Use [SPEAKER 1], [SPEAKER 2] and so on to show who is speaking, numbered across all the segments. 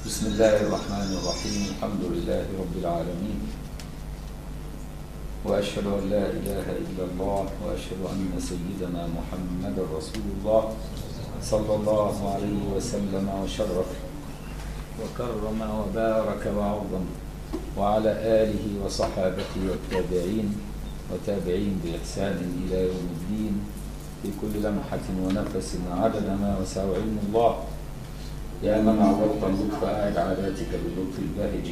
[SPEAKER 1] بسم الله الرحمن الرحيم الحمد لله رب العالمين وأشهد أن لا إله إلا الله وأشهد أن سيدنا محمد رسول الله صلى الله عليه وسلم وشرف وكرم وبارك وعظم وعلى آله وصحابته والتابعين وتابعين بإحسان إلى يوم الدين في كل لمحة ونفس عدد ما وسع علم الله يا من عوضت اللطف أعد عاداتك باللطف الباهج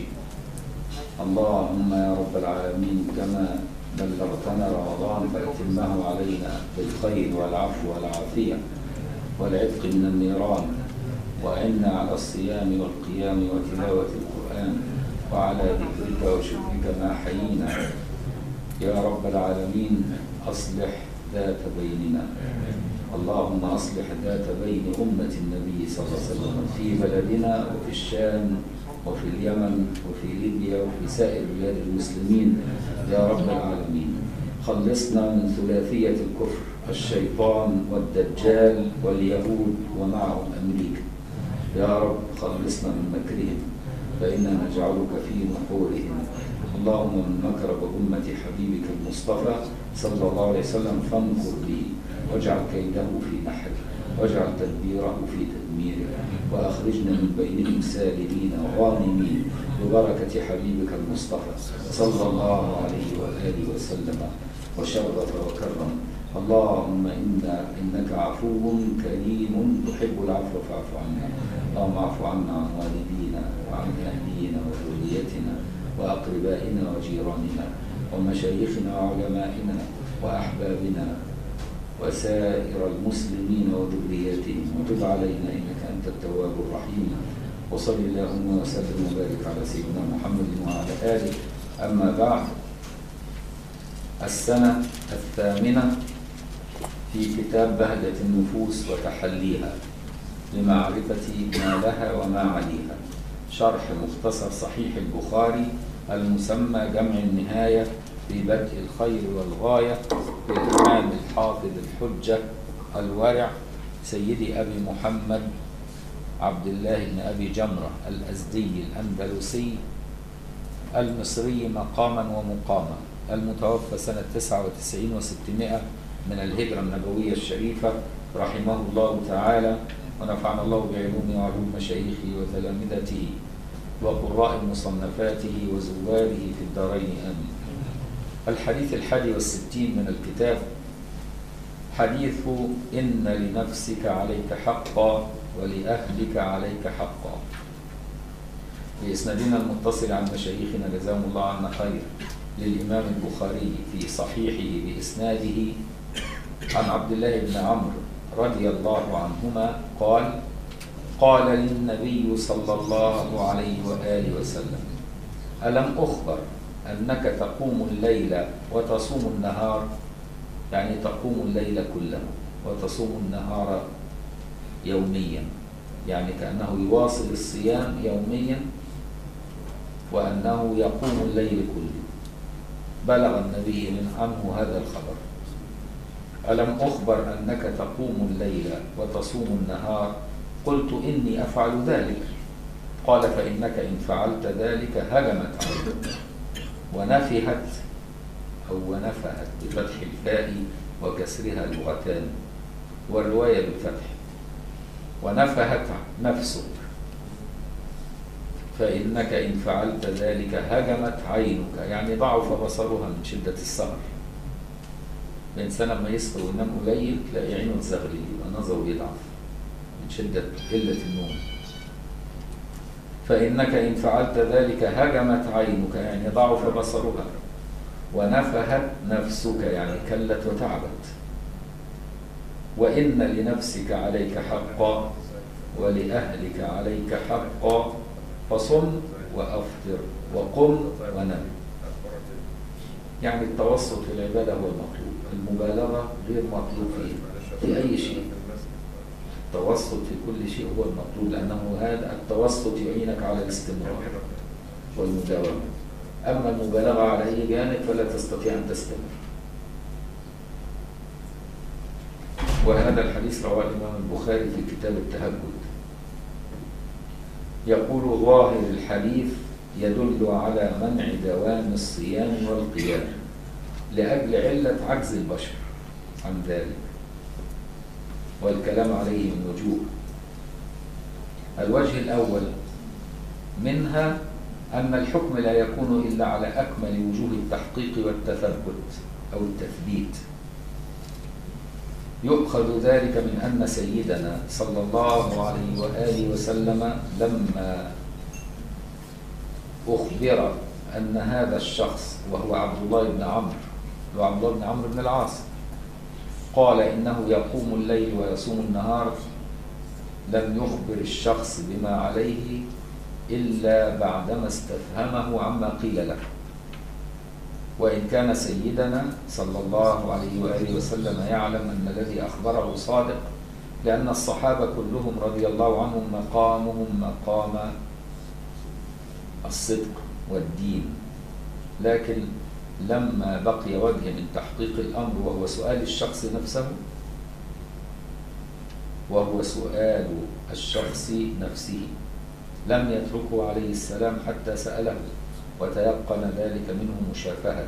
[SPEAKER 1] اللهم يا رب العالمين كما بلغتنا رمضان فأتمه علينا بالخير والعفو والعافية والعتق من النيران وأعنا على الصيام والقيام وتلاوة القرآن وعلى ذكرك وشكرك ما حيينا يا رب العالمين أصلح ذات بيننا اللهم أصلح ذات بين أمة النبي صلى الله عليه وسلم في بلدنا وفي الشام وفي اليمن وفي ليبيا وفي سائر بلاد المسلمين يا رب العالمين خلصنا من ثلاثية الكفر الشيطان والدجال واليهود ومعهم أمريكا يا رب خلصنا من مكرهم فإنا نجعلك في نحورهم اللهم من مكر بأمة حبيبك المصطفى صلى الله عليه وسلم فانكر به واجعل كيده في نحره واجعل تدبيره في تدميره وأخرجنا من بينهم سالمين غانمين ببركة حبيبك المصطفى صلى الله عليه وآله وسلم وشرف وكرم اللهم إنا إنك عفو كريم تحب العفو فاعف عنا اللهم اعف عنا عن والدينا وعن أهلينا وذريتنا وأقربائنا وجيراننا ومشايخنا وعلمائنا وأحبابنا وسائر المسلمين وذرياتهم وتب علينا إنك أنت التواب الرحيم وصل اللهم وسلم وبارك على سيدنا محمد وعلى آله أما بعد السنة الثامنة في كتاب بهجة النفوس وتحليها لمعرفة ما لها وما عليها شرح مختصر صحيح البخاري المسمى جمع النهاية في بدء الخير والغاية للإمام الحافظ الحجة الورع سيدي أبي محمد عبد الله بن أبي جمرة الأزدي الأندلسي المصري مقاما ومقاما المتوفى سنة 99 و600 من الهجرة النبوية الشريفة رحمه الله تعالى ونفعنا الله بعلومه وعلوم مشايخه وتلامذته وقراء مصنفاته وزواره في الدارين آمين الحديث الحادي والستين من الكتاب حديث إن لنفسك عليك حقا ولأهلك عليك حقا بإسنادنا المتصل عن مشايخنا جزاهم الله عنا خير للإمام البخاري في صحيحه بإسناده عن عبد الله بن عمرو رضي الله عنهما قال قال للنبي صلى الله عليه وآله وسلم ألم أخبر أنك تقوم الليل وتصوم النهار يعني تقوم الليل كله وتصوم النهار يوميا يعني كأنه يواصل الصيام يوميا وأنه يقوم الليل كله بلغ النبي من عنه هذا الخبر ألم أخبر أنك تقوم الليل وتصوم النهار قلت إني أفعل ذلك قال فإنك إن فعلت ذلك هجمت عليك ونفهت أو ونفهت بفتح الفاء وكسرها لغتان والرواية بالفتح ونفهت نفسك فإنك إن فعلت ذلك هجمت عينك يعني ضعف بصرها من شدة السهر الإنسان لما يسهر وينام قليل تلاقي عينه تزغلل يبقى نظره يضعف من شدة قلة النوم فإنك إن فعلت ذلك هجمت عينك يعني ضعف بصرها ونفهت نفسك يعني كلت وتعبت وإن لنفسك عليك حقا ولأهلك عليك حقا فصم وأفطر وقم ونم يعني التوسط في العبادة هو المطلوب المبالغة غير مطلوب فيه في أي شيء التوسط في كل شيء هو المطلوب لأنه هذا التوسط يعينك على الاستمرار والمداومة أما المبالغة على أي جانب فلا تستطيع أن تستمر وهذا الحديث رواه الإمام البخاري في كتاب التهجد يقول ظاهر الحديث يدل على منع دوام الصيام والقيام لأجل علة عجز البشر عن ذلك والكلام عليه من وجوه الوجه الأول منها أن الحكم لا يكون إلا على أكمل وجوه التحقيق والتثبت أو التثبيت يؤخذ ذلك من أن سيدنا صلى الله عليه وآله وسلم لما أخبر أن هذا الشخص وهو عبد الله بن عمرو وعبد الله بن عمرو بن العاص قال إنه يقوم الليل ويصوم النهار لم يخبر الشخص بما عليه إلا بعدما استفهمه عما قيل له وإن كان سيدنا صلى الله عليه وآله وسلم يعلم أن الذي أخبره صادق لأن الصحابة كلهم رضي الله عنهم مقامهم مقام الصدق والدين لكن لما بقي وجه من تحقيق الأمر وهو سؤال الشخص نفسه وهو سؤال الشخص نفسه لم يتركه عليه السلام حتى سأله وتيقن ذلك منه مشافهة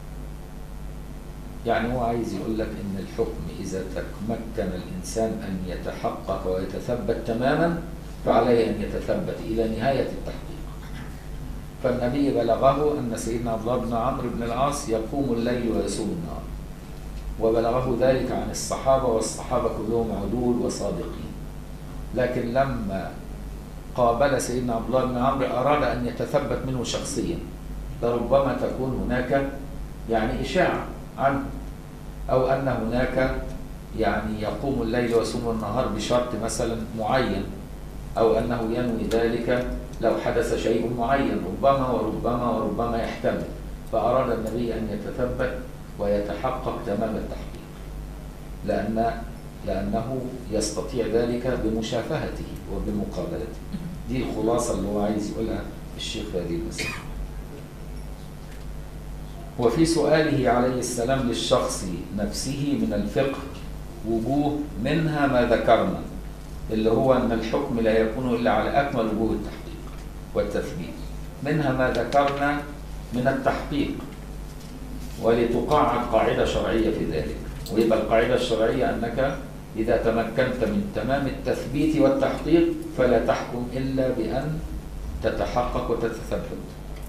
[SPEAKER 1] يعني هو عايز يقول لك ان الحكم اذا تمكن الانسان ان يتحقق ويتثبت تماما فعليه ان يتثبت الى نهايه التحقيق. فالنبي بلغه ان سيدنا عبد الله بن عمرو بن العاص يقوم الليل ويصوم النهار. وبلغه ذلك عن الصحابه والصحابه كلهم عدول وصادقين. لكن لما قابل سيدنا عبد الله بن عمرو اراد ان يتثبت منه شخصيا لربما تكون هناك يعني اشاعه عنه او ان هناك يعني يقوم الليل ويصوم النهار بشرط مثلا معين او انه ينوي ذلك لو حدث شيء معين ربما وربما وربما يحتمل فاراد النبي ان يتثبت ويتحقق تمام التحقيق لان لانه يستطيع ذلك بمشافهته وبمقابلته دي الخلاصة اللي هو عايز يقولها الشيخ في هذه المسألة وفي سؤاله عليه السلام للشخص نفسه من الفقه وجوه منها ما ذكرنا اللي هو أن الحكم لا يكون إلا على أكمل وجوه التحقيق والتثبيت منها ما ذكرنا من التحقيق ولتقاعد قاعدة شرعية في ذلك ويبقى القاعدة الشرعية أنك إذا تمكنت من تمام التثبيت والتحقيق فلا تحكم إلا بأن تتحقق وتتثبت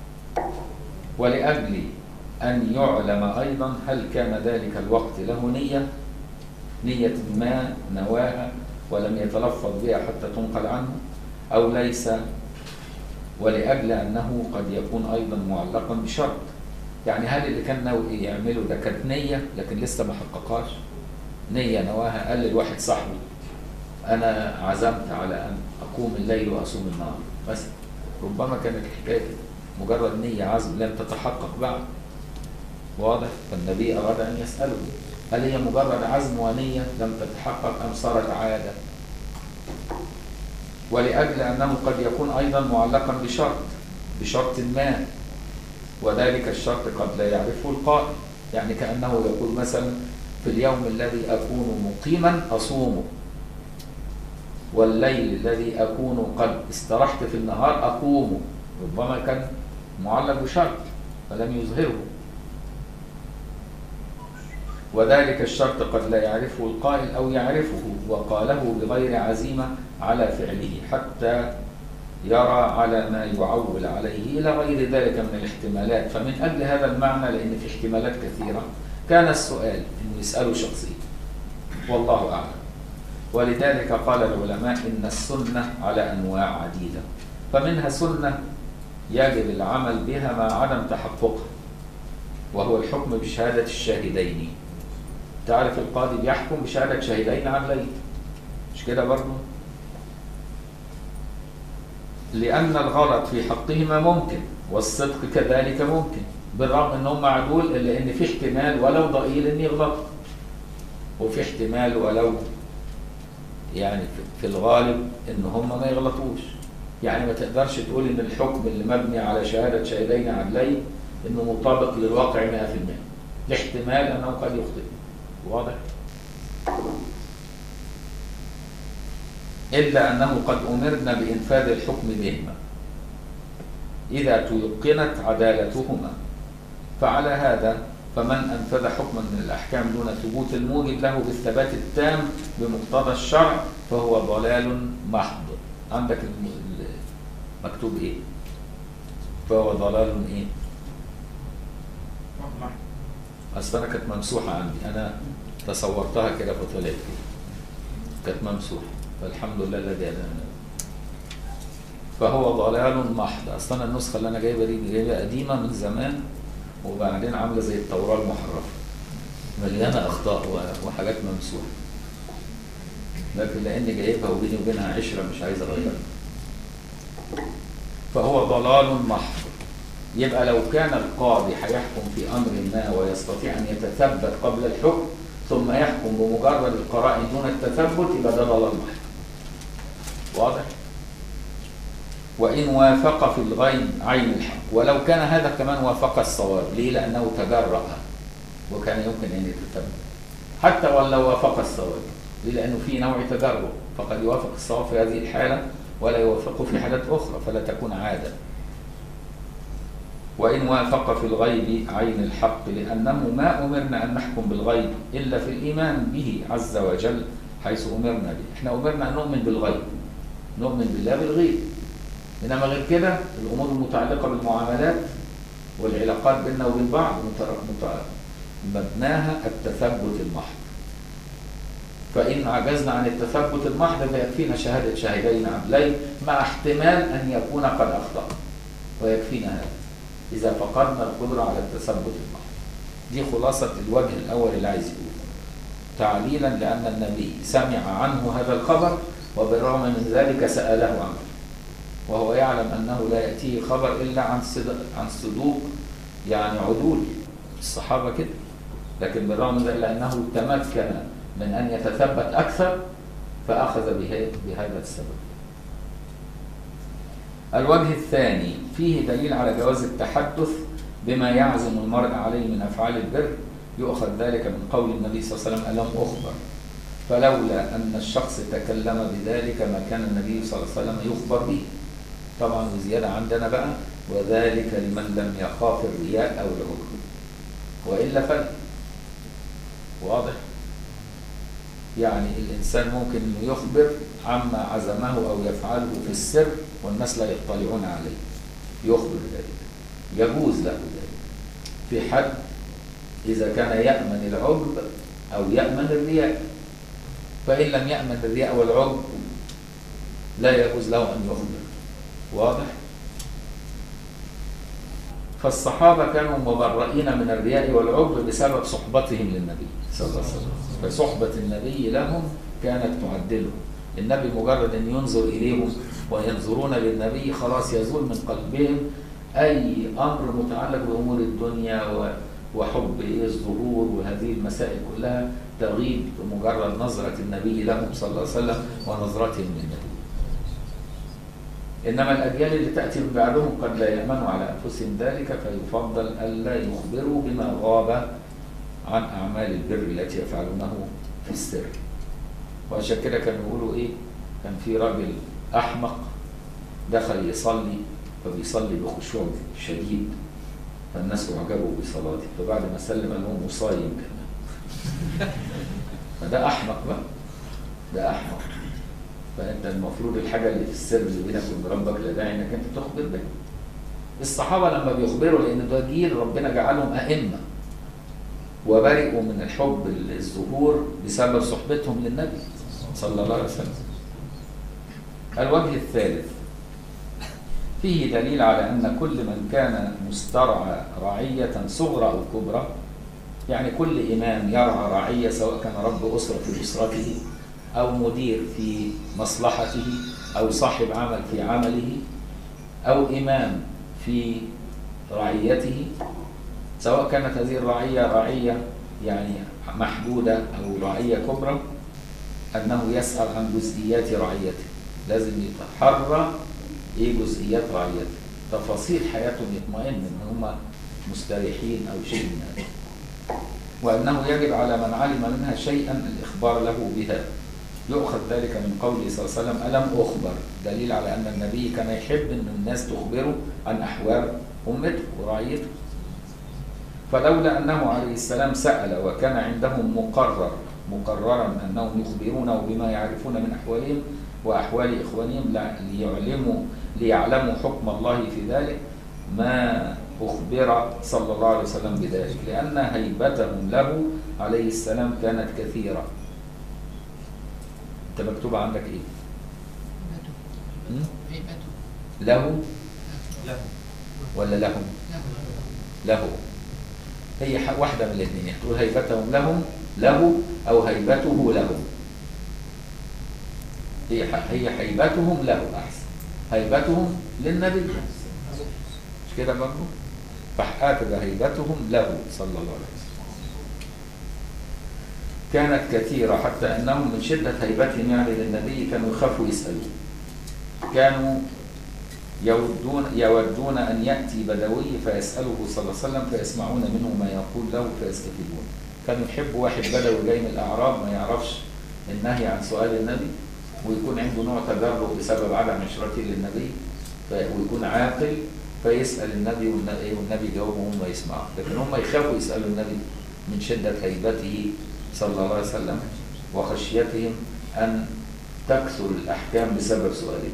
[SPEAKER 1] ولأجل أن يعلم أيضا هل كان ذلك الوقت له نية نية ما نواها ولم يتلفظ بها حتى تنقل عنه أو ليس ولأجل أنه قد يكون أيضا معلقا بشرط يعني هل اللي كان ناوي يعمله ده كانت نية لكن لسه ما حققهاش نية نواها قال للواحد صاحبه أنا عزمت على أن أقوم الليل وأصوم النهار مثلا ربما كانت الحكاية مجرد نية عزم لم تتحقق بعد واضح فالنبي أراد أن يسأله هل هي مجرد عزم ونية لم تتحقق أم صارت عادة ولأجل أنه قد يكون أيضا معلقا بشرط بشرط ما وذلك الشرط قد لا يعرفه القائل يعني كأنه يقول مثلا في اليوم الذي أكون مقيما أصومه والليل الذي أكون قد استرحت في النهار أقومه ربما كان معلق بشرط فلم يظهره وذلك الشرط قد لا يعرفه القائل أو يعرفه وقاله بغير عزيمة على فعله حتى يرى على ما يعول عليه إلى غير ذلك من الاحتمالات فمن أجل هذا المعنى لأن في احتمالات كثيرة كان السؤال أنه يسأله شخصيا والله أعلم ولذلك قال العلماء إن السنة على أنواع عديدة فمنها سنة يجب العمل بها مع عدم تحققها وهو الحكم بشهادة الشاهدين تعرف القاضي بيحكم بشهادة شاهدين عدلين مش كده برضه لأن الغلط في حقهما ممكن والصدق كذلك ممكن بالرغم ان هم عدول الا ان في احتمال ولو ضئيل ان يغلطوا وفي احتمال ولو يعني في الغالب ان هم ما يغلطوش يعني ما تقدرش تقول ان الحكم اللي مبني على شهادة شاهدين عدلين انه مطابق للواقع 100% لاحتمال انه قد يخطئ واضح إلا أنه قد أمرنا بإنفاذ الحكم بهما إذا تيقنت عدالتهما فعلى هذا فمن أنفذ حكما من الأحكام دون ثبوت الموجب له بالثبات التام بمقتضى الشرع فهو ضلال محض عندك الم- ال- مكتوب إيه؟ فهو ضلال إيه؟ أصل أنا كانت ممسوحة عندي أنا تصورتها كده فطلعت كده كانت ممسوحة فالحمد لله الذي هدانا فهو ضلال محض اصلا النسخه اللي انا جايبها دي جايبها قديمه من زمان وبعدين عامله زي التوراه المحرفه مليانه اخطاء و- وحاجات ممسوحه لكن لاني جايبها وبيني وبينها عشره مش عايز اغيرها فهو ضلال محض يبقى لو كان القاضي هيحكم في امر ما ويستطيع ان يتثبت قبل الحكم ثم يحكم بمجرد القرائن دون التثبت يبقى ده ضلال محض واضح وإن وافق في الغيب عين الحق ولو كان هذا كمان وافق الصواب ليه لأنه تجرأ وكان يمكن أن يتثبت حتى ولو وافق الصواب ليه لأنه في نوع تجرؤ فقد يوافق الصواب في هذه الحالة ولا يوافقه في حالات أخرى فلا تكون عادة وإن وافق في الغيب عين الحق لأنه ما أمرنا أن نحكم بالغيب إلا في الإيمان به عز وجل حيث أمرنا به إحنا أمرنا أن نؤمن بالغيب نؤمن بالله بالغيب إنما غير كده الأمور المتعلقة بالمعاملات والعلاقات بيننا وبين بعض متر- مت- مبناها التثبت المحض فإن عجزنا عن التثبت المحض فيكفينا شهادة شاهدين عدلين مع احتمال أن يكون قد أخطأ ويكفينا هذا إذا فقدنا القدرة على التثبت المحض دي خلاصة الوجه الأول اللي عايز يقوله تعليلا لأن النبي سمع عنه هذا الخبر وبالرغم من ذلك سأله عنه وهو يعلم أنه لا يأتيه خبر إلا عن صدق عن صدوق يعني عدول الصحابة كده لكن بالرغم من ذلك لأنه تمكن من أن يتثبت أكثر فأخذ به- بهذا السبب الوجه الثاني فيه دليل على جواز التحدث بما يعزم المرء عليه من أفعال البر يؤخذ ذلك من قول النبي صلى الله عليه وسلم ألم أخبر فلولا أن الشخص تكلم بذلك ما كان النبي صلى الله عليه وسلم يخبر به طبعا وزيادة عندنا بقى وذلك لمن لم يخاف الرياء أو العجب وإلا فلا واضح يعني الإنسان ممكن أنه يخبر عما عزمه أو يفعله في السر والناس لا يطلعون عليه يخبر ذلك يجوز له ذلك في حد إذا كان يأمن العجب أو يأمن الرياء فإن لم يأمن الرياء والعجب لا يجوز له أن يخبر واضح فالصحابة كانوا مبرئين من الرياء والعجب بسبب صحبتهم للنبي صلى الله عليه وسلم فصحبة النبي لهم كانت تعدلهم النبي مجرد أن ينظر إليهم وينظرون للنبي خلاص يزول من قلبهم أي أمر متعلق بأمور الدنيا و- وحب إيه الظهور وهذه المسائل كلها تغيب بمجرد نظرة النبي لهم صلى الله عليه وسلم ونظرتهم للنبي إنما الأجيال اللي تأتي من بعدهم قد لا يأمنوا على أنفسهم ذلك فيفضل ألا يخبروا بما غاب عن أعمال البر التي يفعلونه في السر وعشان كده كانوا يقولوا إيه كان في راجل أحمق دخل يصلي فبيصلي بخشوع شديد فالناس أعجبوا بصلاته فبعد ما سلم قال لهم مصايم كمان فده أحمق بقى ده أحمق فانت المفروض الحاجه اللي في السر اللي بينك وبين ربك لا داعي انك انت تخبر بها. الصحابه لما بيخبروا لان ده جيل ربنا جعلهم ائمه وبرئوا من الحب الظهور بسبب صحبتهم للنبي صلى الله عليه وسلم. الوجه الثالث فيه دليل على ان كل من كان مسترعى رعيه صغرى او كبرى يعني كل امام يرعى رعيه سواء كان رب اسره في اسرته أو مدير في مصلحته أو صاحب عمل في عمله أو إمام في رعيته سواء كانت هذه الرعية رعية يعني محدودة أو رعية كبرى أنه يسأل عن جزئيات رعيته لازم يتحرى إيه جزئيات رعيته تفاصيل حياتهم يطمئن إن هم مستريحين أو شيء من هذا وأنه يجب على من علم منها شيئا الإخبار له بها يؤخذ ذلك من قوله صلى الله عليه وسلم ألم أخبر دليل على أن النبي كان يحب أن الناس تخبره عن أحوال أمته ورعيته فلولا أنه عليه السلام سأل وكان عندهم مقرر مقررا أنهم يخبرونه بما يعرفون من أحوالهم وأحوال إخوانهم ليعلموا ليعلموا حكم الله في ذلك ما أخبر صلى الله عليه وسلم بذلك لأن هيبتهم له عليه السلام كانت كثيرة أنت مكتوب عندك إيه؟ م?
[SPEAKER 2] هيبته
[SPEAKER 1] له
[SPEAKER 2] له
[SPEAKER 1] ولا لهم؟
[SPEAKER 2] له
[SPEAKER 1] له هي ح- واحدة من الاثنين تقول هيبتهم لهم له أو هيبته لهم هي ح- هي هيبتهم له أحسن هيبتهم للنبي مش كده برضه؟ فهكذا هيبتهم له صلى الله عليه وسلم كانت كثيرة حتى أنهم من شدة هيبتهم يعني للنبي كانوا يخافوا يسألوه كانوا يودون يودون أن يأتي بدوي فيسأله صلى الله عليه وسلم فيسمعون منه ما يقول له فيستفيدون كانوا يحبوا واحد بدوي جاي من الأعراب ما يعرفش النهي عن سؤال النبي ويكون عنده نوع تجرب بسبب عدم عشرته للنبي ف- ويكون عاقل فيسأل النبي والن- والنبي يجاوبه وهم يسمعوا لكن هم يخافوا يسألوا النبي من شدة هيبته صلى الله عليه وسلم وخشيتهم أن تكثر الأحكام بسبب سؤاله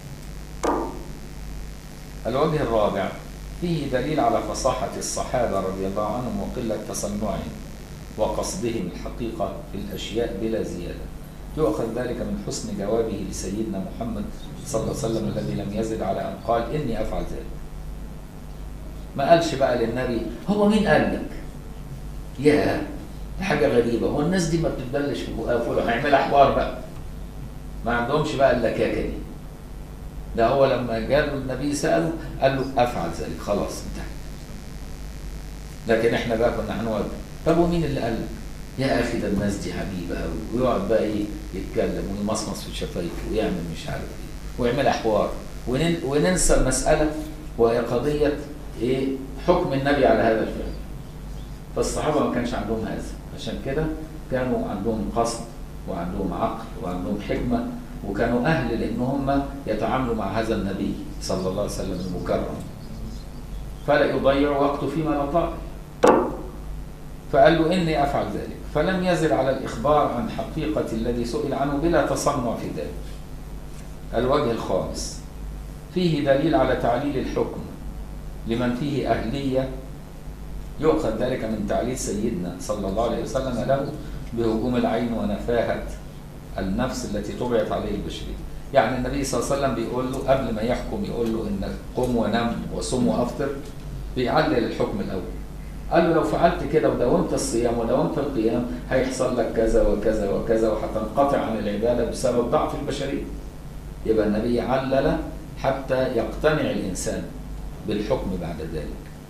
[SPEAKER 1] الوجه الرابع فيه دليل على فصاحة الصحابة رضي الله عنهم وقلة تصنعهم وقصدهم الحقيقة في الأشياء بلا زيادة يؤخذ ذلك من حسن جوابه لسيدنا محمد صلى الله عليه وسلم الذي لم يزد على أن قال إني أفعل ذلك ما قالش بقى للنبي هو مين قال لك يا حاجة غريبة هو الناس دي ما بتتبلش في بقها فول هيعملها حوار بقى ما عندهمش بقى اللكاكة دي ده هو لما جاله النبي سأله قال له أفعل ذلك خلاص انتهى لكن احنا بقى كنا هنقعد طب ومين اللي قال لك؟ يا اخي ده الناس دي حبيبه قوي ويقعد بقى ايه يتكلم ويمصمص في شفايفه ويعمل مش عارف ايه ويعمل احوار ونن وننسى المساله وهي قضيه ايه حكم النبي على هذا الفعل فالصحابه ما كانش عندهم هذا عشان كده كانوا عندهم قصد وعندهم عقل وعندهم حكمه وكانوا اهل لان هم يتعاملوا مع هذا النبي صلى الله عليه وسلم المكرم فلا يضيع وقته فيما لا طائل فقال له إني أفعل ذلك فلم يزل على الإخبار عن حقيقة الذي سئل عنه بلا تصنع في ذلك الوجه الخامس فيه دليل على تعليل الحكم لمن فيه أهلية يؤخذ ذلك من تعليل سيدنا صلى الله عليه وسلم له بهجوم العين ونفاهة النفس التي طبعت عليه البشرية يعني النبي صلى الله عليه وسلم بيقول له قبل ما يحكم يقول له إنك قم ونم وصم وأفطر بيعلل الحكم الأول قال له لو فعلت كده وداومت الصيام وداومت القيام هيحصل لك كذا وكذا وكذا وهتنقطع عن العبادة بسبب ضعف البشرية يبقى النبي علل حتى يقتنع الإنسان بالحكم بعد ذلك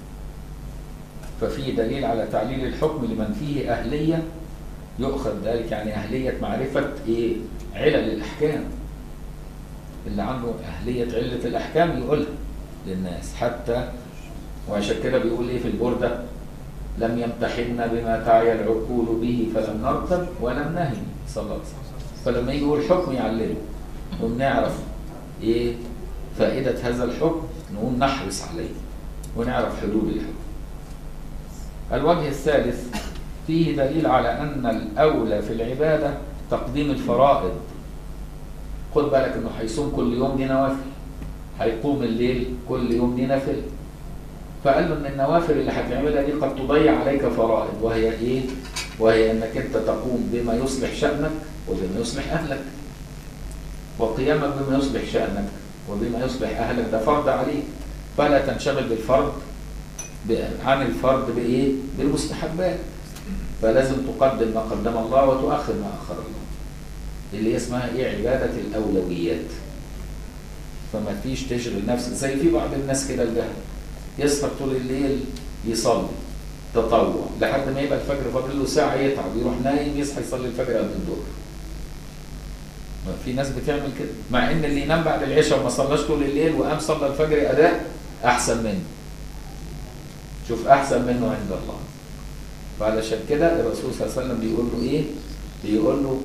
[SPEAKER 1] ففي دليل على تعليل الحكم لمن فيه أهلية يؤخذ ذلك يعني أهلية معرفة إيه علل الأحكام اللي عنده أهلية علة الأحكام يقولها للناس حتى وعشان كده بيقول إيه في البردة لم يمتحنا بما تعي العقول به فلم نرتب ولم نهن صلى الله عليه وسلم فلما يجي يقول حكم يعلله ونعرف ايه فائدة هذا الحكم نقوم نحرص عليه ونعرف حدود الحكم الوجه الثالث فيه دليل على أن الأولى في العبادة تقديم الفرائض خد بالك انه هيصوم كل يوم دي نوافل هيقوم الليل كل يوم دي نافله فقال له ان النوافل اللي هتعملها دي قد تضيع عليك فرائض وهي ايه؟ وهي انك انت تقوم بما يصلح شأنك وبما يصلح اهلك. وقيامك بما يصلح شأنك وبما يصلح اهلك ده فرض عليك فلا تنشغل بالفرض ب- عن الفرض بايه؟ بالمستحبات. فلازم تقدم ما قدم الله وتؤخر ما اخر الله. اللي هي اسمها ايه؟ عبادة الاولويات. فما فيش تشغل نفسك زي في بعض الناس كده الجهل يسهر طول الليل يصلي تطوع لحد ما يبقى الفجر فاضل له ساعة يتعب يروح نايم يصحى يصلي الفجر قبل الظهر. ما في ناس بتعمل كده مع ان اللي ينام بعد العشاء وما صلاش طول الليل وقام صلى الفجر اداء احسن منه. شوف احسن منه عند الله. فعلشان كده الرسول صلى الله عليه وسلم بيقول له ايه؟ بيقول له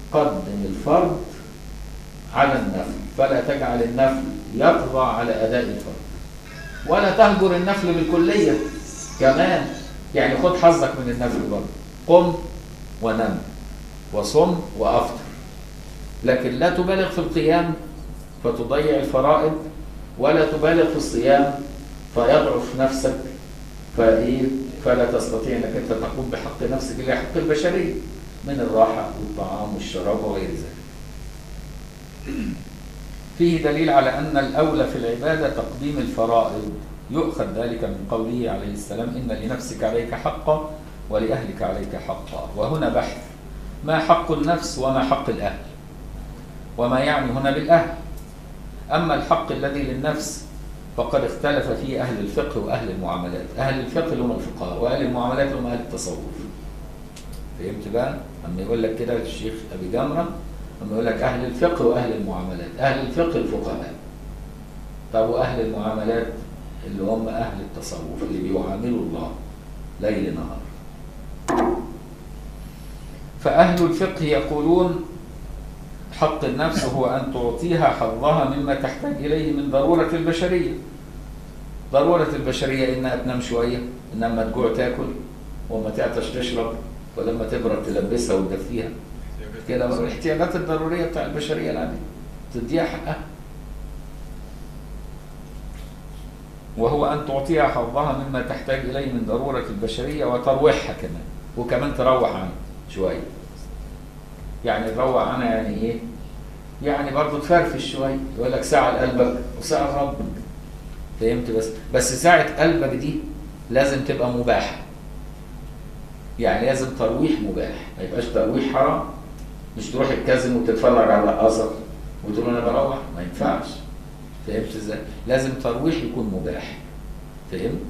[SPEAKER 1] قدم الفرض على النفل فلا تجعل النفل يطغى على أداء الفرض ولا تهجر النفل بالكلية كمان يعني خد حظك من النفل برضه قم ونم وصم وأفطر لكن لا تبالغ في القيام فتضيع الفرائض ولا تبالغ في الصيام فيضعف نفسك فإيه فلا تستطيع انك انت تقوم بحق نفسك اللي هي حق البشريه من الراحه والطعام والشراب وغير ذلك. فيه دليل على ان الاولى في العباده تقديم الفرائض يؤخذ ذلك من قوله عليه السلام ان لنفسك عليك حقا ولاهلك عليك حقا وهنا بحث ما حق النفس وما حق الاهل وما يعني هنا بالاهل اما الحق الذي للنفس فقد اختلف فيه أهل الفقه وأهل المعاملات أهل الفقه اللي هم الفقهاء وأهل المعاملات اللي هم أهل التصوف فهمت بقى؟ لما يقول لك كده الشيخ أبي جمرة لما يقول لك أهل الفقه وأهل المعاملات أهل الفقه الفقهاء طب وأهل المعاملات اللي هم أهل التصوف اللي بيعاملوا الله ليل نهار فأهل الفقه يقولون حق النفس هو أن تعطيها حظها مما تحتاج إليه من ضرورة البشرية ضرورة البشرية إنها تنام شوية إنها لما تجوع تاكل وما تعطش تشرب ولما تبرد تلبسها وتدفيها كده الاحتياجات الضرورية بتاع البشرية العادية تديها حقها وهو أن تعطيها حظها مما تحتاج إليه من ضرورة البشرية وتروحها كمان وكمان تروح عنها شوية يعني تروح عنها يعني ايه؟ يعني برضه تفرفش شويه يقول لك ساعه لقلبك وساعه لربك فهمت بس بس ساعه قلبك دي لازم تبقى مباحه يعني لازم ترويح مباح ما يبقاش ترويح حرام مش تروح الكازن وتتفرج على الرقاصه وتقول انا بروح ما ينفعش فهمت ازاي؟ لازم ترويح يكون مباح فهمت؟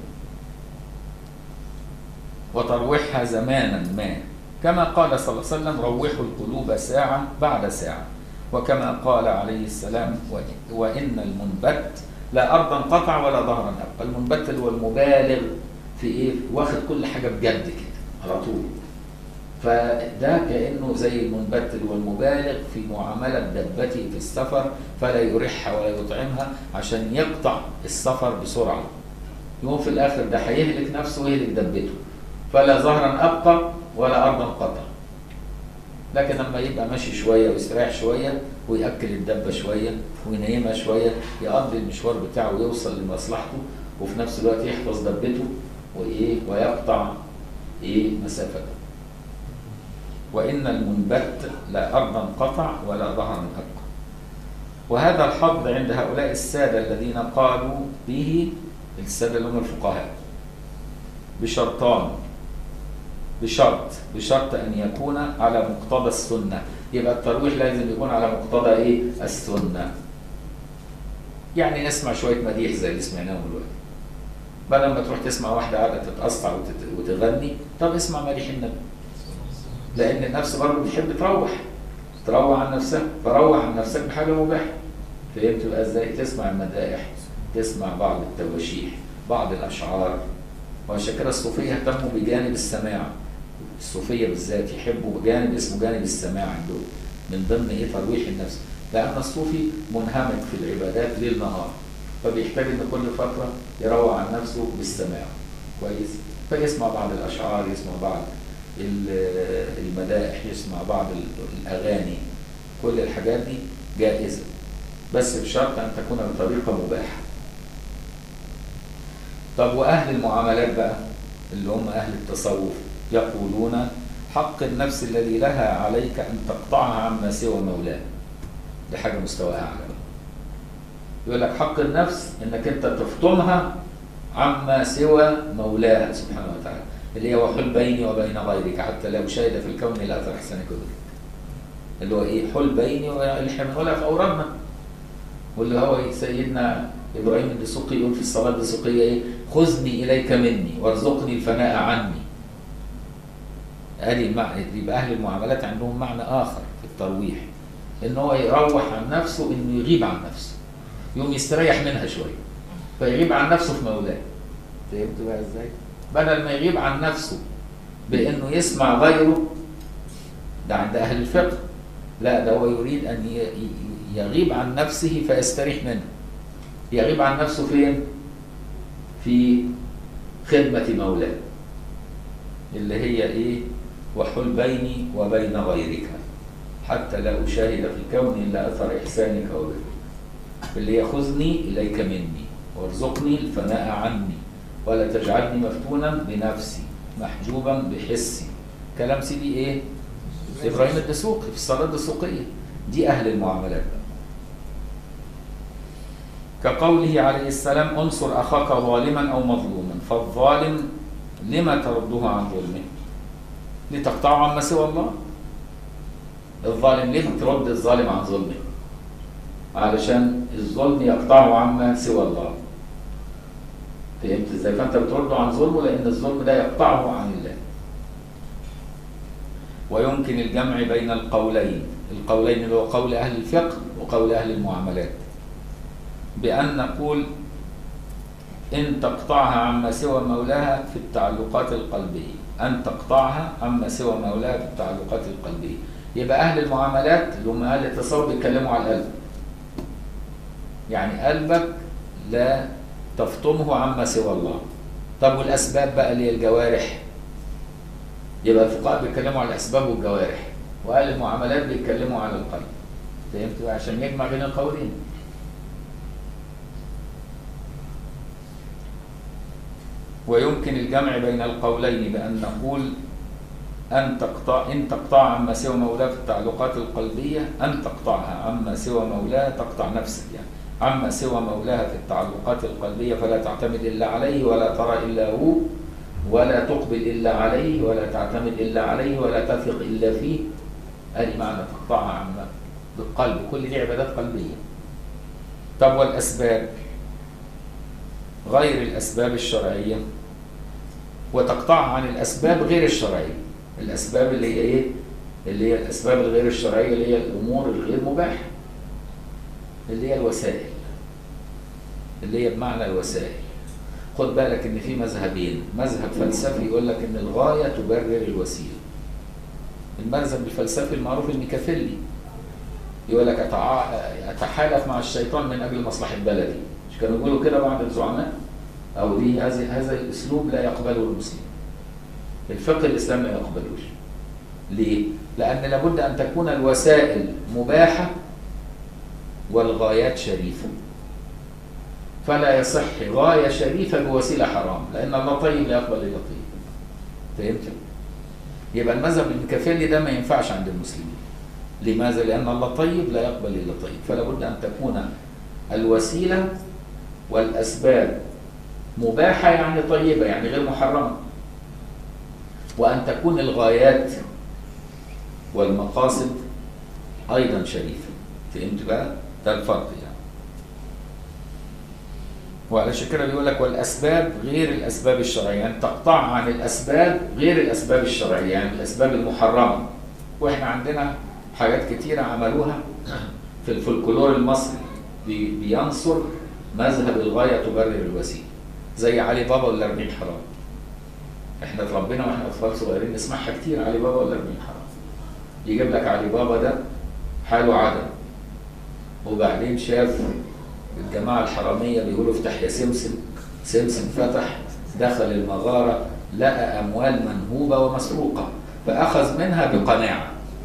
[SPEAKER 1] وترويحها زمانا ما كما قال صلى الله عليه وسلم روحوا القلوب ساعة بعد ساعة وكما قال عليه السلام وإن المنبت لا أرضا قطع ولا ظهرا أبقى المنبت اللي هو المبالغ في إيه واخد كل حاجة بجد كده على طول فده كأنه زي المنبت اللي هو المبالغ في معاملة دبته في السفر فلا يريحها ولا يطعمها عشان يقطع السفر بسرعة يوم في الآخر ده هيهلك نفسه ويهلك دبته فلا ظهرا أبقى ولا أرضا قطع لكن لما يبقى ماشي شوية ويستريح شوية ويأكل الدبة شوية وينيمها شوية يقضي المشوار بتاعه ويوصل لمصلحته وفي نفس الوقت يحفظ دبته وإيه ويقطع إيه مسافته وإن المنبت لا أرضا قطع ولا ظهرا أبقى وهذا الحظ عند هؤلاء السادة الذين قالوا به السادة اللي هم الفقهاء بشرطان بشرط بشرط ان يكون على مقتضى السنه يبقى الترويح لازم يكون على مقتضى ايه السنه يعني نسمع شويه مديح زي اللي سمعناهم دلوقتي بدل ما تروح تسمع واحده قاعده تتقطع وتغني طب اسمع مديح النبي لان النفس برضه بتحب تروح تروح عن نفسها فروح عن نفسك بحاجه مباحه فهمت بقى ازاي تسمع المدائح تسمع بعض التواشيح بعض الاشعار وعشان كده الصوفيه اهتموا بجانب السماع الصوفيه بالذات يحبوا جانب اسمه جانب السماع عندهم من ضمن ايه ترويح النفس لان الصوفي منهمك في العبادات ليل نهار فبيحتاج ان كل فتره يروع عن نفسه بالسماع كويس فيسمع بعض الاشعار يسمع بعض المدائح يسمع بعض الاغاني كل الحاجات دي جائزه بس بشرط ان تكون بطريقه مباحه طب واهل المعاملات بقى اللي هم اهل التصوف يقولون حق النفس الذي لها عليك ان تقطعها عما سوى مولاه دي حاجه مستواها اعلى يقول لك حق النفس انك انت تفطمها عما سوى مولاها سبحانه وتعالى اللي هو حل بيني وبين غيرك حتى لو شهد في الكون لا اثر احسن كذلك اللي هو ايه حل بيني اللي احنا بنقولها في اوردنا واللي هو سيدنا ابراهيم الدسوقي يقول في الصلاه الدسوقيه ايه خذني اليك مني وارزقني الفناء عني ادي المعنى يبقى اهل المعاملات عندهم معنى اخر في الترويح ان هو يروح عن نفسه انه يغيب عن نفسه يقوم يستريح منها شويه فيغيب عن نفسه في مولاه فهمت بقى ازاي؟ بدل ما يغيب عن نفسه بانه يسمع غيره ده عند اهل الفقه لا ده هو يريد ان ي- ي- يغيب عن نفسه فيستريح منه يغيب عن نفسه فين في خدمة مولاه اللي هي ايه وحل بيني وبين غيرك حتى لا أشاهد في الكون إلا أثر إحسانك وبرك اللي يأخذني إليك مني وارزقني الفناء عني ولا تجعلني مفتونا بنفسي محجوبا بحسي كلام سيدي ايه ابراهيم الدسوقي في الصلاه الدسوقيه دي اهل المعاملات كقوله عليه السلام انصر اخاك ظالما او مظلوما فالظالم لما ترده عن ظلمه لتقطعه عما سوى الله الظالم ليه ترد الظالم عن ظلمه علشان الظلم يقطعه عما سوى الله فهمت ازاي فانت بترده عن ظلمه لان الظلم ده يقطعه عن الله ويمكن الجمع بين القولين القولين اللي هو قول اهل الفقه وقول اهل المعاملات بان نقول ان تقطعها عما سوى مولاها في التعلقات القلبيه ان تقطعها عما سوى مولاها في التعلقات القلبيه يبقى اهل المعاملات اللي هم اهل التصوف بيتكلموا على القلب يعني قلبك لا تفطمه عما سوى الله طب والاسباب بقى اللي هي الجوارح يبقى الفقهاء بيتكلموا على الاسباب والجوارح واهل المعاملات بيتكلموا على القلب فهمت بقى عشان يجمع بين القولين ويمكن الجمع بين القولين بأن نقول أن تقطع إن تقطع عما سوى مولاه في التعلقات القلبية أن تقطعها عما سوى مولاه تقطع نفسك يعني عما سوى مولاها في التعلقات القلبية فلا تعتمد إلا عليه ولا ترى إلا هو ولا تقبل إلا عليه ولا تعتمد إلا عليه ولا تثق إلا فيه هذه معنى تقطعها عما بالقلب كل دي عبادات قلبية طب والأسباب غير الأسباب الشرعية وتقطعها عن الأسباب غير الشرعية الأسباب اللي هي إيه؟ اللي هي الأسباب الغير الشرعية اللي هي الأمور الغير مباحة اللي هي الوسائل اللي هي بمعنى الوسائل خد بالك ان في مذهبين مذهب فلسفي يقول لك ان الغايه تبرر الوسيله المذهب الفلسفي المعروف الميكافيلي يقول لك أتع... اتحالف مع الشيطان من اجل مصلحه بلدي مش كانوا يقولوا كده بعض الزعماء او دي هذا هذا الاسلوب لا يقبله المسلم الفقه الاسلامي لا يقبلوش ليه لان لابد ان تكون الوسائل مباحه والغايات شريفه فلا يصح غاية شريفة بوسيلة حرام لأن الله طيب لا يقبل إلا طيب فهمت؟ يبقى المذهب المكافلي ده ما ينفعش عند المسلمين لماذا؟ لأن الله طيب لا يقبل إلا طيب فلا بد أن تكون الوسيلة والأسباب مباحة يعني طيبة يعني غير محرمة وأن تكون الغايات والمقاصد أيضا شريفة فهمت بقى؟ ده الفرق يعني وعلشان كده بيقول لك والاسباب غير الاسباب الشرعيه يعني تقطع عن الاسباب غير الاسباب الشرعيه يعني الاسباب المحرمه واحنا عندنا حاجات كتيره عملوها في الفولكلور المصري بي بينصر مذهب الغايه تبرر الوسيله زي علي بابا والاربعين حرام احنا اتربينا واحنا اطفال صغيرين نسمعها كتير علي بابا والاربعين حرام يجيب لك علي بابا ده حاله عدم وبعدين شاف الجماعة الحرامية بيقولوا افتح يا سمسم سمسم فتح دخل المغارة لقى أموال منهوبة ومسروقة فأخذ منها بقناعة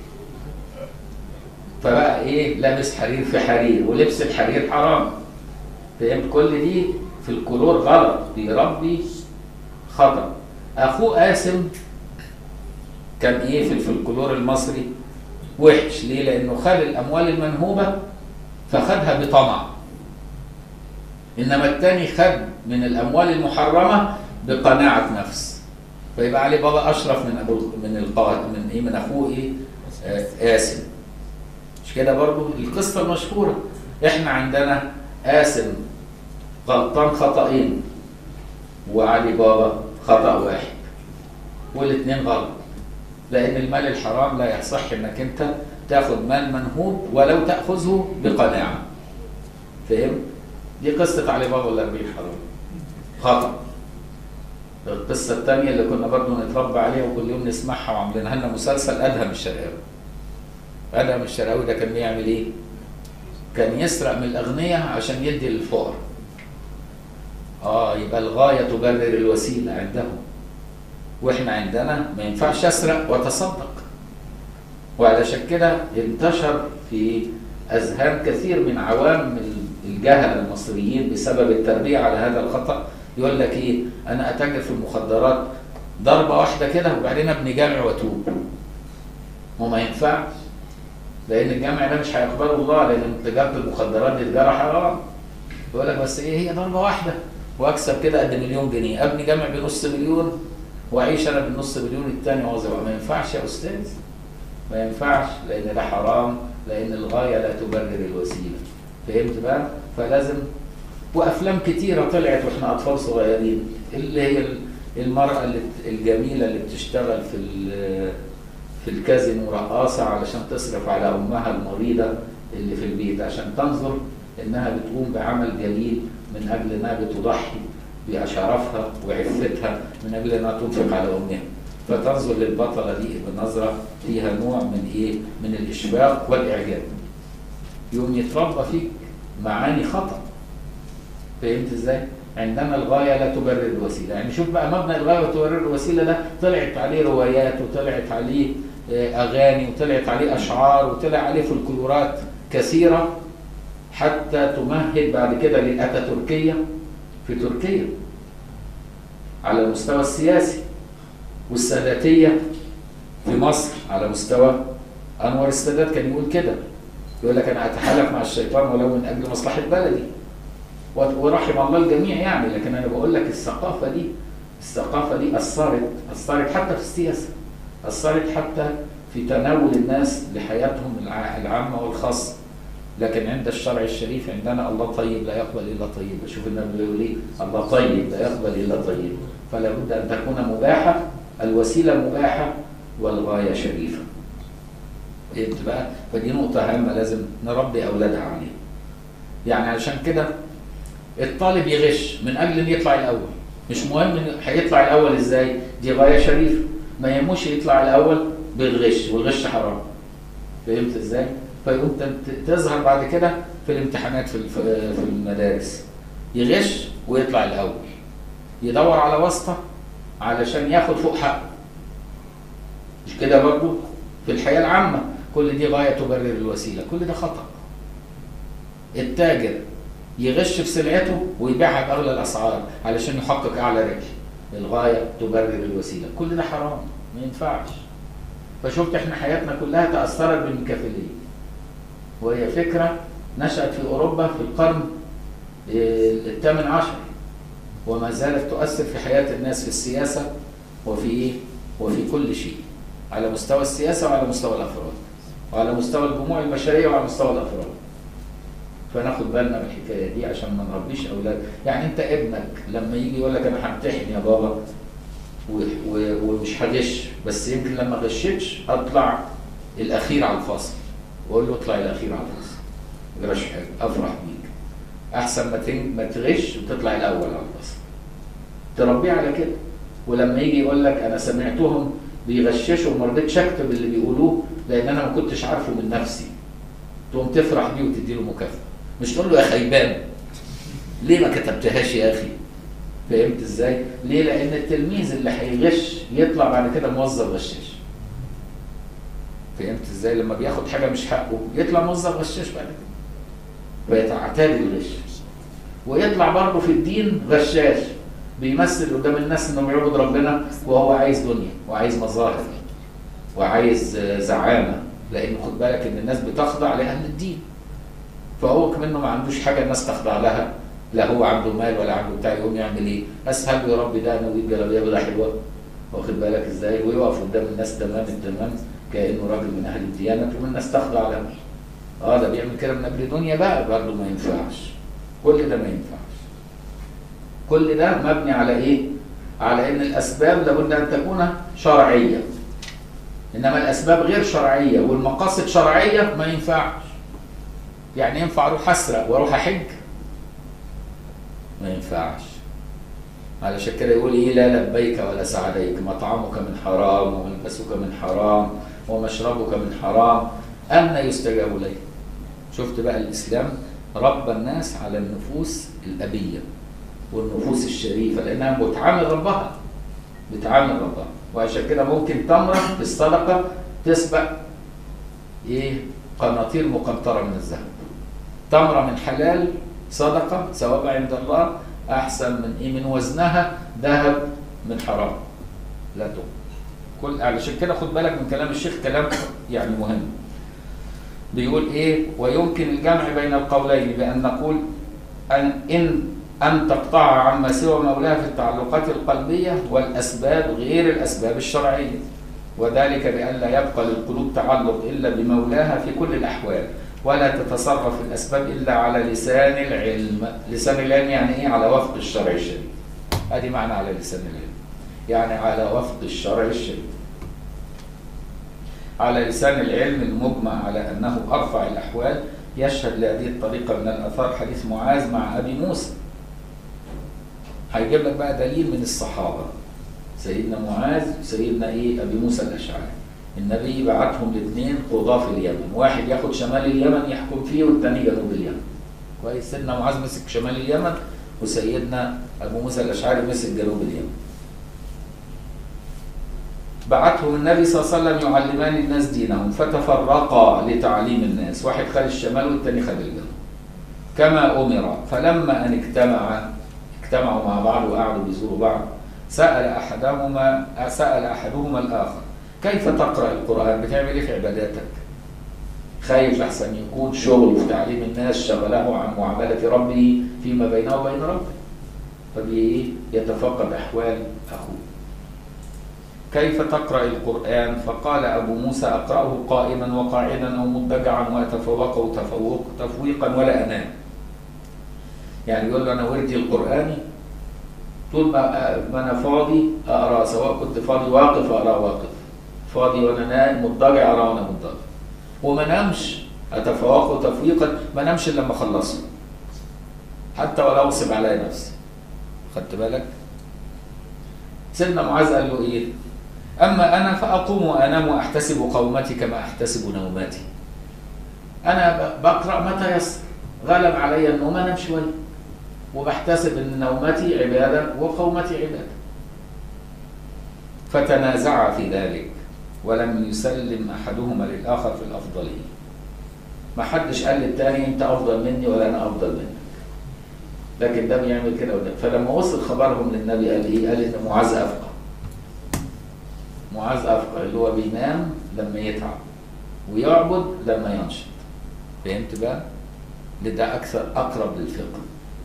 [SPEAKER 1] فبقى إيه لابس حرير في حرير ولبس الحرير حرام فهمت كل دي في الكلور غلط بيربي خطأ أخوه قاسم كان إيه في الفلكلور المصري وحش ليه؟ لأنه خد الأموال المنهوبة فخدها بطمع انما الثاني خد من الاموال المحرمه بقناعه نفس فيبقى علي بابا اشرف من ابو من القائد من ايه من اخوه ايه آه قاسم مش كده برضو القصه المشهوره احنا عندنا قاسم غلطان خطأين وعلي بابا خطأ واحد والاثنين غلط لان المال الحرام لا يصح انك انت تاخذ مال منهوب ولو تاخذه بقناعه فهمت دي قصة علي بابا والأربعين حرام خطأ القصة الثانية اللي كنا برضه نتربى عليها وكل يوم نسمعها وعاملينها لنا مسلسل أدهم الشرقاوي ادهم الشرقاوي ده كان بيعمل ايه كان يسرق من الاغنياء عشان يدي للفقراء اه يبقى الغايه تبرر الوسيله عندهم واحنا عندنا ما ينفعش اسرق واتصدق وعلشان كده انتشر في اذهان كثير من عوام الجهل المصريين بسبب التربيه على هذا الخطا يقول لك ايه انا اتاجر في المخدرات ضربه واحده كده وبعدين ابني جامع واتوب وما ينفعش لان الجامع ده مش هيقبله الله لان تجاره المخدرات دي تجاره حرام يقول لك بس ايه هي ضربه واحده واكسب كده قد مليون جنيه ابني جامع بنص مليون واعيش انا بالنص مليون الثاني واظبط ما ينفعش يا استاذ ما ينفعش لان ده حرام لان الغايه لا تبرر الوسيله فهمت بقى فلازم وافلام كتيره طلعت واحنا اطفال صغيرين اللي هي المراه اللي الجميله اللي بتشتغل في في الكازينو رقاصه علشان تصرف على امها المريضه اللي في البيت عشان تنظر انها بتقوم بعمل جليل من اجل انها بتضحي بشرفها وعفتها من اجل انها تنفق على امها فتنظر للبطله دي بنظره فيها نوع من ايه؟ من الاشفاق والاعجاب. يوم يتربى فيك معاني خطا. فهمت ازاي؟ عندنا الغايه لا تبرر الوسيله، يعني شوف بقى مبنى الغايه وتبرر الوسيله ده طلعت عليه روايات وطلعت عليه اغاني وطلعت عليه اشعار وطلع عليه فلكلورات كثيره حتى تمهد بعد كده للاتاتوركيه في تركيا على المستوى السياسي والساداتية في مصر على مستوى أنور السادات كان يقول كده يقول لك أنا أتحالف مع الشيطان ولو من أجل مصلحة بلدي ورحم الله الجميع يعني لكن أنا بقول لك الثقافة دي الثقافة دي أثرت أثرت حتى في السياسة أثرت حتى في تناول الناس لحياتهم العامة والخاصة لكن عند الشرع الشريف عندنا الله طيب لا يقبل الا طيب شوف النبي بيقول ايه الله طيب لا يقبل الا طيب فلا بد ان تكون مباحه الوسيله مباحه والغايه شريفه فهمت بقى فدي نقطه هامه لازم نربي اولادها عليها يعني علشان كده الطالب يغش من اجل ان يطلع الاول مش مهم هيطلع الاول ازاي دي غايه شريفه ما يهموش يطلع الاول بالغش والغش حرام فهمت ازاي فيقوم تظهر بعد كده في الامتحانات في في المدارس يغش ويطلع الاول يدور على واسطه علشان ياخد فوق حقه مش كده برضه في الحياه العامه كل دي غايه تبرر الوسيله كل ده خطا التاجر يغش في سلعته ويبيعها باغلى الاسعار علشان يحقق اعلى ربح الغايه تبرر الوسيله كل ده حرام ما ينفعش فشفت احنا حياتنا كلها تاثرت بالميكافيليه وهي فكرة نشأت في أوروبا في القرن الثامن عشر وما زالت تؤثر في حياة الناس في السياسة وفي إيه؟ وفي كل شيء على مستوى السياسة وعلى مستوى الأفراد وعلى مستوى الجموع البشرية وعلى مستوى الأفراد فناخد بالنا من الحكاية دي عشان ما نربيش أولاد يعني أنت ابنك لما يجي يقول لك أنا همتحن يا بابا ومش هغش بس يمكن لما غشتش أطلع الأخير على الفصل واقول له اطلع الاخير على الفصل ما جراش حاجه افرح بيك احسن ما ما تغش وتطلع الاول على الفصل تربيه على كده ولما يجي يقول لك انا سمعتهم بيغششوا وما رضيتش اكتب اللي بيقولوه لان انا ما كنتش عارفه من نفسي تقوم تفرح بيه وتدي له مكافاه مش تقول له يا خيبان ليه ما كتبتهاش يا اخي فهمت ازاي ليه لان التلميذ اللي هيغش يطلع بعد كده موظف غشاش فهمت ازاي لما بياخد حاجه مش حقه يطلع موظف غشاش بعد كده بيتعتاد الغش ويطلع برضه في الدين غشاش بيمثل قدام الناس انه بيعبد ربنا وهو عايز دنيا وعايز مظاهر وعايز زعامه لان خد بالك ان الناس بتخضع لاهل الدين فهو كمنه ما عندوش حاجه الناس تخضع لها لا هو عنده مال ولا عنده بتاع يقوم يعمل ايه؟ اسهل يربي دقنه ويجيب جلابيه بيضه حلوه واخد بالك ازاي؟ ويقف قدام الناس تمام التمام كانه راجل من اهل الديانه تقوم الناس تخضع له. اه ده بيعمل كده من اجل دنيا بقى برضه ما ينفعش. كل ده ما ينفعش. كل ده مبني على ايه؟ على ان الاسباب لابد ان تكون شرعيه. انما الاسباب غير شرعيه والمقاصد شرعيه ما ينفعش. يعني ينفع اروح اسرق واروح احج؟ ما ينفعش. علشان كده يقول ايه لا لبيك ولا سعديك مطعمك من حرام وملبسك من حرام ومشربك من حرام أن يستجاب إليه شفت بقى الإسلام ربى الناس على النفوس الأبية والنفوس الشريفة لأنها بتعامل ربها بتعامل ربها وعشان كده ممكن تمرة بالصدقة تسبق إيه قناطير مقنطرة من الذهب تمرة من حلال صدقة ثوابها عند الله أحسن من إيه من وزنها ذهب من حرام لا تقبل كل علشان كده خد بالك من كلام الشيخ كلام يعني مهم بيقول ايه ويمكن الجمع بين القولين بان نقول ان ان ان تقطع عما سوى مولاها في التعلقات القلبيه والاسباب غير الاسباب الشرعيه وذلك بان لا يبقى للقلوب تعلق الا بمولاها في كل الاحوال ولا تتصرف الاسباب الا على لسان العلم لسان العلم يعني ايه على وفق الشرع الشريف ادي معنى على لسان العلم يعني على وفق الشرع الشريف على لسان العلم المجمع على أنه أرفع الأحوال يشهد لهذه الطريقة من الآثار حديث معاذ مع أبي موسى هيجيب لك بقى دليل من الصحابة سيدنا معاذ وسيدنا إيه أبي موسى الأشعري النبي بعتهم الاثنين قضاة في اليمن واحد ياخد شمال اليمن يحكم فيه والثاني جنوب اليمن كويس سيدنا معاذ مسك شمال اليمن وسيدنا أبو موسى الأشعري مسك جنوب اليمن بعتهم النبي صلى الله عليه وسلم يعلمان الناس دينهم فتفرقا لتعليم الناس واحد خد الشمال والتاني خد الجنوب كما أمر فلما أن اجتمع اجتمعوا مع بعض وقعدوا بيزوروا بعض سأل أحدهما سأل أحدهما الآخر كيف تقرأ القرآن بتعمل إيه في عباداتك خايف لحسن يكون شغله في تعليم الناس شغله عن معاملة ربه فيما بينه وبين ربه فبيتفقد أحوال أخوه كيف تقرأ القرآن فقال أبو موسى أقرأه قائما وقاعدا أو مضطجعا وأتفوقه تفوق تفويقا ولا أنام يعني يقول له أنا وردي القرآني طول ما ما أنا فاضي أقرأ سواء كنت فاضي واقف أقرأ واقف فاضي وأنا نايم مضطجع أقرأ وأنا مضطجع وما نامش أتفوقه تفويقا ما نامش إلا لما أخلصه حتى ولو أغصب علي نفسي خدت بالك؟ سيدنا معاذ قال له إيه؟ أما أنا فأقوم وأنام وأحتسب قومتي كما أحتسب نوماتي أنا بقرأ ما تيسر غلب علي النوم أنام شوية وبحتسب أن نومتي عبادة وقومتي عبادة فتنازعا في ذلك ولم يسلم أحدهما للآخر في الأفضلية ما حدش قال للتاني أنت أفضل مني ولا أنا أفضل منك لكن ده بيعمل كده وده فلما وصل خبرهم للنبي قال إيه؟ قال إن معاذ أفقه معاذ أفقه اللي هو بينام لما يتعب ويعبد لما ينشط فهمت بقى؟ ده أكثر أقرب للفقه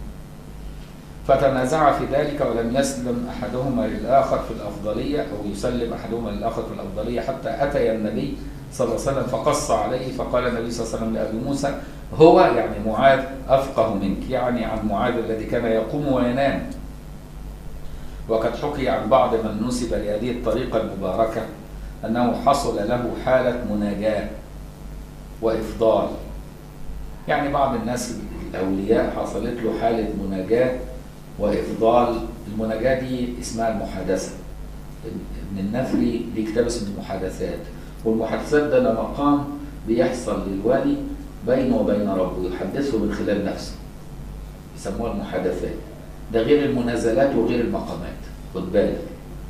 [SPEAKER 1] فتنازع في ذلك ولم يسلم أحدهما للآخر في الأفضلية أو يسلم أحدهما للآخر في الأفضلية حتى أتي النبي صلى الله عليه وسلم فقص عليه فقال النبي صلى الله عليه وسلم لأبي موسى هو يعني معاذ أفقه منك يعني عن معاذ الذي كان يقوم وينام وقد حكي عن بعض من نسب لهذه الطريقة المباركة أنه حصل له حالة مناجاة وإفضال يعني بعض الناس الأولياء حصلت له حالة مناجاة وإفضال المناجاة دي اسمها المحادثة ابن النفري ليه كتاب اسمه المحادثات والمحادثات ده ده مقام بيحصل للوالي بينه وبين ربه يحدثه من خلال نفسه يسموها المحادثات ده غير المنازلات وغير المقامات خد بالك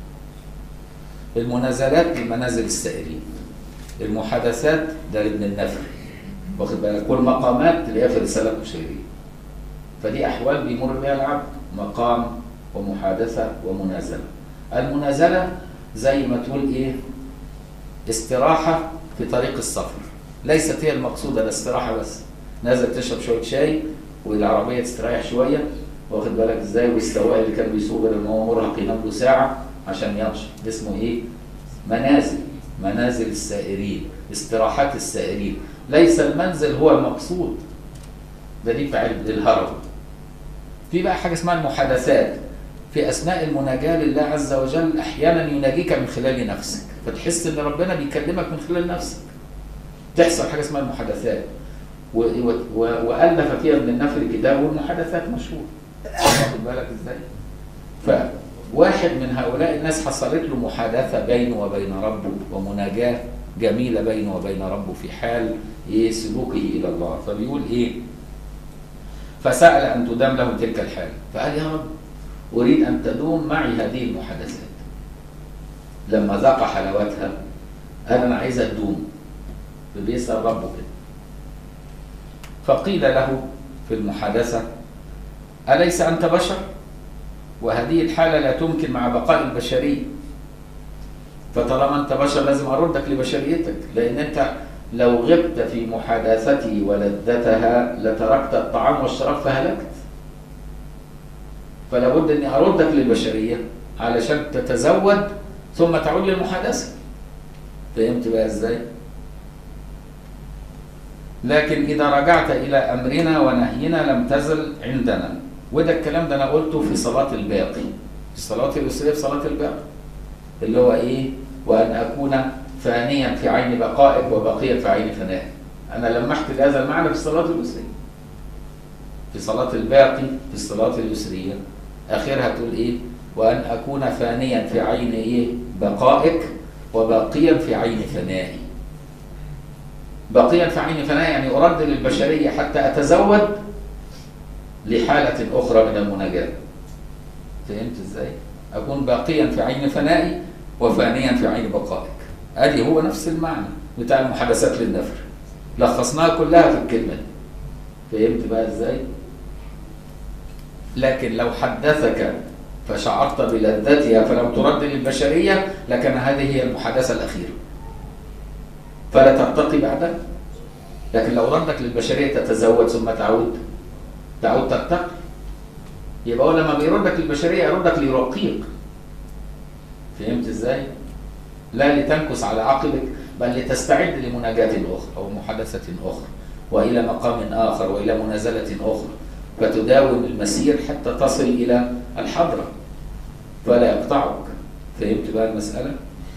[SPEAKER 1] المنازلات لمنازل السائرين المحادثات ده لابن النفري واخد بالك والمقامات اللي هي في رسالة قشيرية فدي أحوال بيمر بها العبد مقام ومحادثة ومنازلة المنازلة زي ما تقول إيه استراحة في طريق السفر ليست هي المقصودة الاستراحة بس نازل تشرب شوية شاي والعربية تستريح شوية واخد بالك ازاي والسواق اللي كان بيسوق بدل ما هو مرهق ينام له ساعة عشان ينشط ده اسمه ايه؟ منازل منازل السائرين استراحات السائرين ليس المنزل هو المقصود ده دي فعل الهرم في بقى حاجة اسمها المحادثات في أثناء المناجاة لله عز وجل أحيانا يناجيك من خلال نفسك فتحس إن ربنا بيكلمك من خلال نفسك تحصل حاجة اسمها المحادثات و... و... و... وألف فيها ابن النفر كتابه المحادثات مشهور واخد بالك ازاي؟ فواحد من هؤلاء الناس حصلت له محادثة بينه وبين ربه ومناجاة جميلة بينه وبين ربه في حال إيه سلوكه إلى الله فبيقول إيه فسأل أن تدام له تلك الحال فقال يا رب أريد أن تدوم معي هذه المحادثات لما ذاق حلاوتها قال أنا عايز أدوم بيسأل ربه كده فقيل له في المحادثة أليس أنت بشر؟ وهذه الحالة لا تمكن مع بقاء البشرية فطالما أنت بشر لازم أردك لبشريتك لأن أنت لو غبت في محادثتي ولذتها لتركت الطعام والشراب فهلكت فلا بد اني اردك للبشريه علشان تتزود ثم تعود للمحادثه فهمت بقى ازاي لكن اذا رجعت الى امرنا ونهينا لم تزل عندنا وده الكلام ده انا قلته في صلاه الباقي في الصلاه الاسريه في صلاه الباقي اللي هو ايه وان اكون فانيا في عين بقائك وبقيا في عين فنائك انا لمحت هذا المعنى في الصلاه الاسريه في صلاه الباقي في الصلاه الاسريه اخرها تقول ايه وان اكون فانيا في عين ايه بقائك وباقيا في عين فنائي باقيا في عين فنائي يعني ارد للبشريه حتى اتزود لحاله اخرى من المناجاه فهمت ازاي اكون باقيا في عين فنائي وفانيا في عين بقائك ادي هو نفس المعنى بتاع المحادثات للنفر لخصناها كلها في الكلمه دي فهمت بقى ازاي لكن لو حدثك فشعرت بلذتها فلم ترد للبشريه لكان هذه هي المحادثه الاخيره فلا ترتقي بعدها لكن لو ردك للبشريه تتزود ثم تعود تعود ترتقي يبقى هو لما بيردك للبشريه يردك ليرقيك فهمت ازاي؟ لا لتنكس على عقبك بل لتستعد لمناجاة أخرى أو محادثة أخرى وإلى مقام آخر وإلى منازلة أخرى فتداوم المسير حتى تصل إلى الحضرة فلا يقطعك فهمت بقى المسألة؟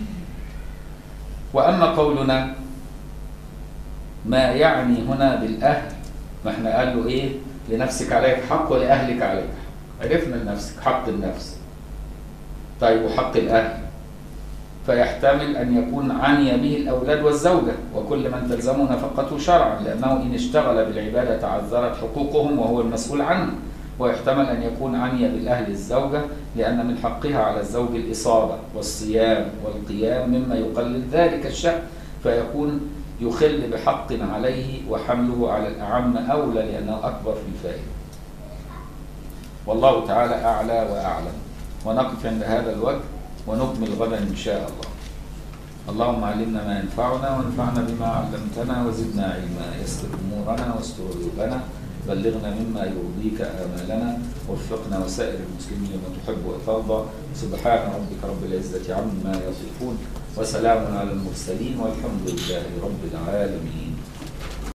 [SPEAKER 1] وأما قولنا ما يعني هنا بالأهل ما احنا قال له إيه لنفسك عليك حق ولأهلك عليك حق عرفنا لنفسك حق النفس طيب وحق الأهل فيحتمل أن يكون عني به الأولاد والزوجة وكل من تلزمه نفقته شرعا لأنه إن اشتغل بالعبادة تعذرت حقوقهم وهو المسؤول عنه ويحتمل أن يكون عني بالأهل الزوجة لأن من حقها على الزوج الإصابة والصيام والقيام مما يقلل ذلك الشأن فيكون يخل بحق عليه وحمله على الأعم أولى لأنه أكبر في الفائدة والله تعالى أعلى وأعلم ونقف عند هذا الوجه ونكمل غدا إن شاء الله اللهم علمنا ما ينفعنا وانفعنا بما علمتنا وزدنا علما يسر أمورنا واستر عيوبنا بلغنا مما يرضيك آمالنا وفقنا وسائر المسلمين لما تحب وترضى سبحان ربك رب العزة عما يصفون وسلام على المرسلين والحمد لله رب العالمين